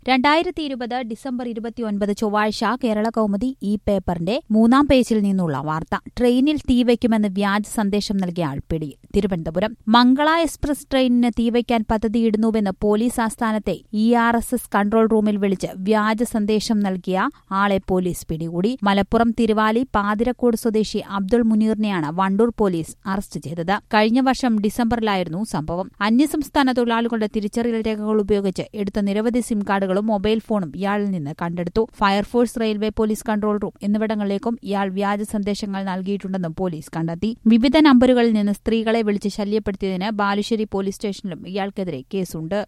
രണ്ടായിരത്തി ഇരുപത് ഡിസംബർ ഇരുപത്തിയൊൻപത് ചൊവ്വാഴ്ച കേരള കൗമുദി ഈ പേപ്പറിന്റെ മൂന്നാം പേജിൽ നിന്നുള്ള വാർത്ത ട്രെയിനിൽ തീവയ്ക്കുമെന്ന് വ്യാജ സന്ദേശം നൽകിയ ആൾ പിടിയിൽ തിരുവനന്തപുരം മംഗള എക്സ്പ്രസ് ട്രെയിനിന് തീവയ്ക്കാൻ പദ്ധതിയിടുന്നുവെന്ന് പോലീസ് ആസ്ഥാനത്തെ E R S S control റൂമിൽ വിളിച്ച് വ്യാജ സന്ദേശം നൽകിയ ആളെ പോലീസ് പിടികൂടി മലപ്പുറം തിരുവാലി പാതിരക്കോട് സ്വദേശി അബ്ദുൾ മുനീറിനെയാണ് വണ്ടൂർ പോലീസ് അറസ്റ്റ് ചെയ്തത് കഴിഞ്ഞ വർഷം ഡിസംബറിലായിരുന്നു സംഭവം അന്യസംസ്ഥാന തൊഴിലാളികളുടെ തിരിച്ചറിയൽ രേഖകൾ ഉപയോഗിച്ച് എടുത്ത നിരവധി സിം കാർഡുകളും മൊബൈൽ ഫോണും ഇയാളിൽ നിന്ന് കണ്ടെടുത്തു fire force railway police control room എന്നിവിടങ്ങളിലേക്കും ഇയാൾ വ്യാജ സന്ദേശങ്ങൾ നൽകിയിട്ടുണ്ടെന്നും പോലീസ് കണ്ടെത്തി വിവിധ നമ്പറുകളിൽ നിന്ന് സ്ത്രീകളെ വിളിച്ച് ശല്യപ്പെടുത്തിയതിന് ബാലുശ്ശേരി പോലീസ് സ്റ്റേഷനിലും ഇയാൾക്കെതിരെ കേസുണ്ട്